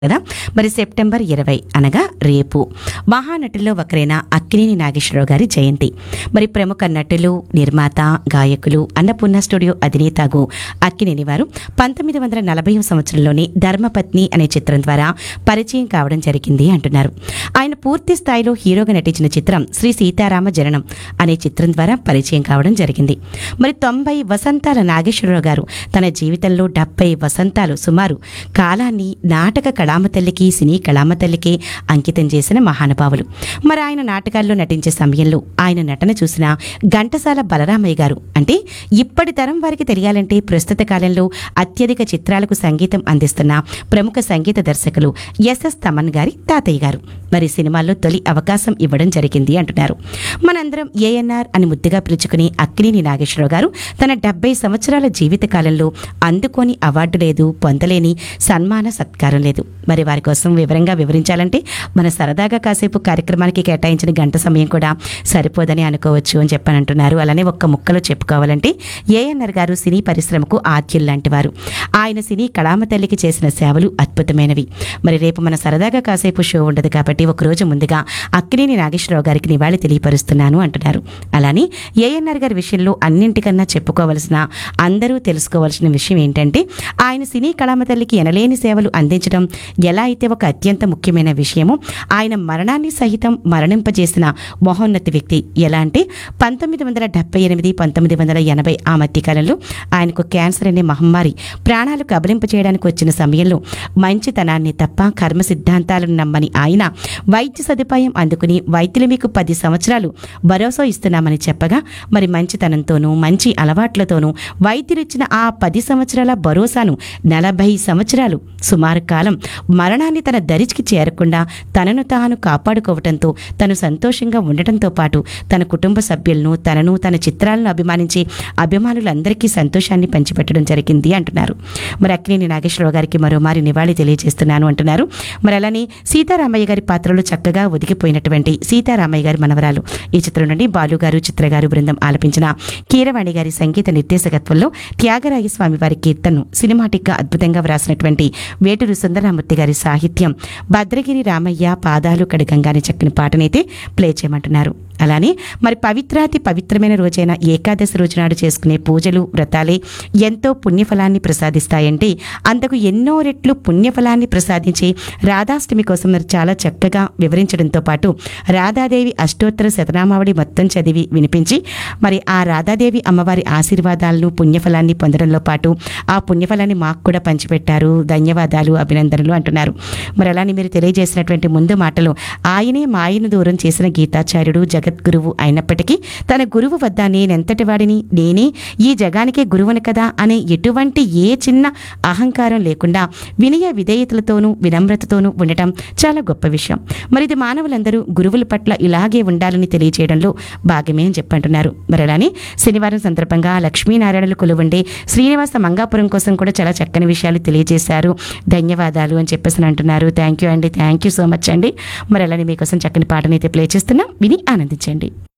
కదా మరి సెప్టెంబర్ ఇరవై అనగా రేపు మహానటుల్లో ఒకరైన అక్కినేని నాగేశ్వరరావు గారి జయంతి మరి ప్రముఖ నటులు నిర్మాత గాయకులు అన్నపూర్ణ స్టూడియో అధినేతగు అక్కినేని వారు పంతొమ్మిది వందల నలభై సంవత్సరంలోని ధర్మపత్ని అనే చిత్రం ద్వారా పరిచయం కావడం జరిగింది అంటున్నారు ఆయన పూర్తి స్థాయిలో హీరోగా నటించిన చిత్రం శ్రీ సీతారామ జననం అనే చిత్రం ద్వారా పరిచయం కావడం జరిగింది మరి తొంభై వసంతాల నాగేశ్వరరావు గారు తన జీవితంలో డెబ్బై వసంతాలు సుమారు కాలాన్ని నాటక కళామ తల్లికి సినీ కళామ తల్లికి అంకితం చేసిన మహానుభావులు మరి ఆయన నాటకాల్లో నటించే సమయంలో ఆయన నటన చూసిన ఘంటసాల బలరామయ్య గారు అంటే ఇప్పటి తరం వారికి తెలియాలంటే ప్రస్తుత కాలంలో అత్యధిక చిత్రాలకు సంగీతం అందిస్తున్న ప్రముఖ సంగీత దర్శకులు ఎస్ఎస్ తమన్ గారి తాతయ్య గారు మరి సినిమాల్లో తొలి అవకాశం ఇవ్వడం జరిగింది అంటున్నారు మనందరం ఏఎన్ఆర్ అని ముద్దుగా పిలుచుకునే అక్కినేని నాగేశ్వరరావు గారు తన డెబ్బై సంవత్సరాల జీవిత కాలంలో అందుకోని అవార్డు లేదు పొందలేని సన్మాన సత్కారం లేదు మరి వారి కోసం వివరంగా వివరించాలంటే మన సరదాగా కాసేపు కార్యక్రమానికి కేటాయించిన గంట సమయం కూడా సరిపోదని అనుకోవచ్చు అని చెప్పని అంటున్నారు అలానే ఒక్క ముక్కలో చెప్పుకోవాలంటే ఏఎన్ఆర్ గారు సినీ పరిశ్రమకు ఆద్యుల్ లాంటి వారు ఆయన సినీ కళామ తల్లికి చేసిన సేవలు అద్భుతమైనవి మరి రేపు మన సరదాగా కాసేపు షో ఉండదు కాబట్టి ఒక రోజు ముందుగా అక్కినేని నాగేశ్వరరావు గారికి నివాళి తెలియపరుస్తున్నాను అంటున్నారు అలానే ఏఎన్ఆర్ గారి విషయంలో అన్నింటికన్నా చెప్పుకోవలసిన అందరూ తెలుసుకోవాల్సిన విషయం ఏంటంటే ఆయన సినీ కళామ తల్లికి ఎనలేని సేవలు అందించడం ఎలా అయితే ఒక అత్యంత ముఖ్యమైన విషయమో ఆయన మరణాన్ని సహితం మరణింపజేసిన మహోన్నత వ్యక్తి ఎలా అంటే పంతొమ్మిది వందల డెబ్బై ఎనిమిది పంతొమ్మిది వందల ఎనభై ఆ మధ్యకాలంలో ఆయనకు క్యాన్సర్ అనే మహమ్మారి ప్రాణాలు కబలింపచేయడానికి వచ్చిన సమయంలో మంచితనాన్ని తప్ప కర్మ సిద్ధాంతాలను నమ్మని ఆయన వైద్య సదుపాయం అందుకుని వైద్యులు మీకు పది సంవత్సరాలు భరోసా ఇస్తున్నామని చెప్పగా మరి మంచితనంతోనూ మంచి అలవాట్లతోనూ వైద్యులు ఇచ్చిన ఆ పది సంవత్సరాల భరోసాను నలభై సంవత్సరాలు సుమారు కాలం మరణాన్ని తన దరికి చేరకుండా తనను తాను కాపాడుకోవటంతో తను సంతోషంగా ఉండటంతో పాటు తన కుటుంబ సభ్యులను తనను తన చిత్రాలను అభిమానించే అభిమానులందరికీ సంతోషాన్ని పంచిపెట్టడం జరిగింది అంటున్నారు మరి అక్కినేని నాగేశ్వరరావు గారికి మరోమారి నివాళి తెలియజేస్తున్నాను అంటున్నారు మరి అలానే సీతారామయ్య గారి పాత్రలో చక్కగా ఒదిగిపోయినటువంటి సీతారామయ్య గారి మనవరాలు ఈ చిత్రం నుండి బాలు గారు చిత్ర గారు బృందం ఆలపించిన కీరవాణి గారి సంగీత నిర్దేశకత్వంలో త్యాగరాయ స్వామి వారి కీర్తనను సినిమాటిక్గా అద్భుతంగా వ్రాసినటువంటి వేటూరు సుందరరామూర్తి గారి సాహిత్యం భద్రగిరి రామయ్య పాదాలు కడగంగానే చక్కని పాటనైతే ప్లే చేయమంటున్నారు అలానే మరి పవిత్రాతి పవిత్రమైన రోజైన ఏకాదశి రోజు నాడు చేసుకునే పూజలు వ్రతాలే ఎంతో పుణ్యఫలాన్ని ప్రసాదిస్తాయంటే అంతకు ఎన్నో రెట్లు పుణ్యఫలాన్ని ప్రసాదించే రాధాష్టమి కోసం మరి చాలా చక్కగా వివరించడంతో పాటు రాధాదేవి అష్టోత్తర శతనామావళి మొత్తం చదివి వినిపించి మరి ఆ రాధాదేవి అమ్మవారి ఆశీర్వాదాలను పుణ్యఫలాన్ని పొందడంలో పాటు ఆ పుణ్యఫలాన్ని మాకు కూడా పంచిపెట్టారు ధన్యవాదాలు అభినందనలు అంటున్నారు మరి అలానే మీరు తెలియజేసినటువంటి ముందు మాటలో ఆయనే మాయను దూరం చేసిన గీతాచార్యుడు జగద్గురువు అయినప్పటికీ తన గురువు వద్ద నేనెంతటి వాడిని నేనే ఈ జగానికే గురువును కదా అనే ఎటువంటి ఏ చిన్న అహంకారం లేకుండా వినయ విధేయతలతోనూ వినమ్రతతోనూ ఉండటం చాలా గొప్ప విషయం మరి ఇది మానవులందరూ గురువుల పట్ల ఇలాగే ఉండాలని తెలియజేయడంలో భాగమే అని చెప్పంటున్నారు మరి అలానే శనివారం సందర్భంగా లక్ష్మీనారాయణలు కొలువుండే శ్రీనివాస మంగాపురం కోసం కూడా చాలా చక్కని విషయాలు తెలియజేశారు ధన్యవాదాలు అని చెప్పేసి అంటున్నారు థ్యాంక్ యూ అండి థ్యాంక్ యూ సో మచ్ అండి మరి అలానే మీకోసం చక్కని పాటనైతే ప్లే చేస్తున్నాం విని ఆనందించండి